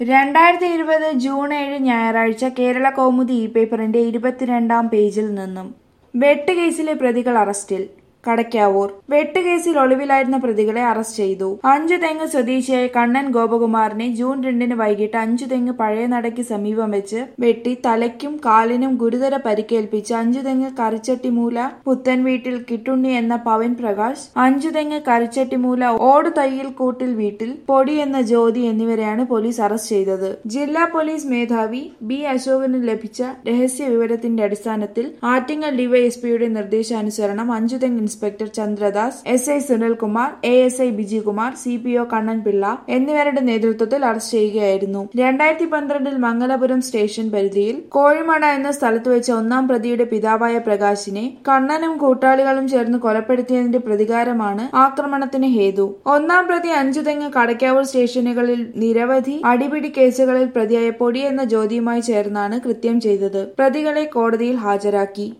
രണ്ടായിരത്തി ഇരുപത് ജൂൺ ഏഴ് ഞായറാഴ്ച കേരള കൗമുദി ഇ പേപ്പറിന്റെ ഇരുപത്തിരണ്ടാം പേജിൽ നിന്നും വെട്ട് കേസിലെ പ്രതികൾ അറസ്റ്റിൽ കടയ്ക്കാവൂർ വെട്ട് കേസിൽ ഒളിവിലായിരുന്ന പ്രതികളെ അറസ്റ്റ് ചെയ്തു അഞ്ചു തെങ്ങ് സ്വദേശിയായ കണ്ണൻ ഗോപകുമാറിനെ ജൂൺ രണ്ടിന് വൈകിട്ട് അഞ്ചു തെങ്ങ് പഴയ നടയ്ക്ക് സമീപം വെച്ച് വെട്ടി തലയ്ക്കും കാലിനും ഗുരുതര പരിക്കേൽപ്പിച്ച് അഞ്ചു തെങ്ങ് കറിച്ചട്ടിമൂല പുത്തൻ വീട്ടിൽ കിട്ടുണ്ണി എന്ന പവൻ പ്രകാശ് അഞ്ചു തെങ്ങ് കറിച്ചട്ടിമൂല ഓട് തയ്യിൽ കൂട്ടിൽ വീട്ടിൽ പൊടി എന്ന ജ്യോതി എന്നിവരെയാണ് പോലീസ് അറസ്റ്റ് ചെയ്തത് ജില്ലാ പോലീസ് മേധാവി ബി അശോകന് ലഭിച്ച രഹസ്യ വിവരത്തിന്റെ അടിസ്ഥാനത്തിൽ ആറ്റിങ്ങൽ ഡിവൈഎസ്പിയുടെ നിർദ്ദേശാനുസരണം Anchuthengu inspector Chandradas S I Sunilkumar A S I Bijikumar C P O Kannanpillai എന്നിവരുടെ നേതൃത്വത്തിൽ അറസ്റ്റ് ചെയ്യുകയായിരുന്നു രണ്ടായിരത്തി പന്ത്രണ്ടിൽ മംഗലപുരം സ്റ്റേഷൻ പരിധിയിൽ കോഴിമട എന്ന സ്ഥലത്ത് വെച്ച ഒന്നാം പ്രതിയുടെ പിതാവായ പ്രകാശിനെ കണ്ണനും കൂട്ടാളികളും ചേർന്ന് കൊലപ്പെടുത്തിയതിന്റെ പ്രതികാരമാണ് ആക്രമണത്തിന് ഹേതു ഒന്നാം പ്രതി അഞ്ചുതെങ്ങ് കടയ്ക്കാവൂർ സ്റ്റേഷനുകളിൽ നിരവധി അടിപിടി കേസുകളിൽ പ്രതിയായ പൊടി എന്ന ജ്യോതിയുമായി ചേർന്നാണ് കൃത്യം ചെയ്തത് പ്രതികളെ കോടതിയിൽ ഹാജരാക്കി